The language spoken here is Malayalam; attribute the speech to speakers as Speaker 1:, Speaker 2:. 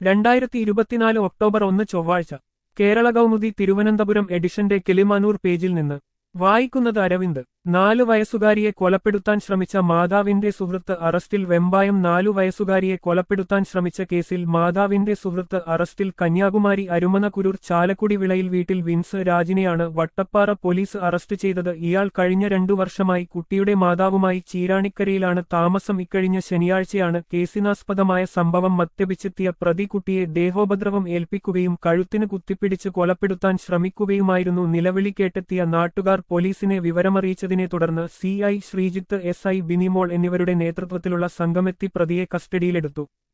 Speaker 1: രണ്ടായിരത്തി ഇരുപത്തിനാല് ഒക്ടോബർ ഒന്ന് ചൊവ്വാഴ്ച കേരള കൗമുദി തിരുവനന്തപുരം എഡിഷന്റെ കിളിമാനൂർ പേജിൽ നിന്ന് വായിക്കുന്നത് അരവിന്ദ് നാലു വയസ്സുകാരിയെ കൊലപ്പെടുത്താൻ ശ്രമിച്ച മാതാവിന്റെ സുഹൃത്ത് അറസ്റ്റിൽ വെമ്പായം നാലു വയസ്സുകാരിയെ കൊലപ്പെടുത്താൻ ശ്രമിച്ച കേസിൽ മാതാവിന്റെ സുഹൃത്ത് അറസ്റ്റിൽ കന്യാകുമാരി അരുമനകുരൂർ ചാലക്കുടി വിളയിൽ വീട്ടിൽ വിൻസ് രാജിനെയാണ് വട്ടപ്പാറ പോലീസ് അറസ്റ്റ് ചെയ്തത് ഇയാൾ കഴിഞ്ഞ രണ്ടു വർഷമായി കുട്ടിയുടെ മാതാവുമായി ചീരാണിക്കരയിലാണ് താമസം ഇക്കഴിഞ്ഞ ശനിയാഴ്ചയാണ് കേസിനാസ്പദമായ സംഭവം മദ്യപിച്ചെത്തിയ പ്രതി കുട്ടിയെ ദേഹോപദ്രവം ഏൽപ്പിക്കുകയും കഴുത്തിന് കുത്തിപ്പിടിച്ച് കൊലപ്പെടുത്താൻ ശ്രമിക്കുകയുമായിരുന്നു നിലവിളി കേട്ടെത്തിയ നാട്ടുകാർ പോലീസിനെ വിവരമറിയിച്ചതിനെ തുടർന്ന് C I Sreejith S I Binimol എന്നിവരുടെ നേതൃത്വത്തിലുള്ള സംഘമെത്തി പ്രതിയെ കസ്റ്റഡിയിലെടുത്തു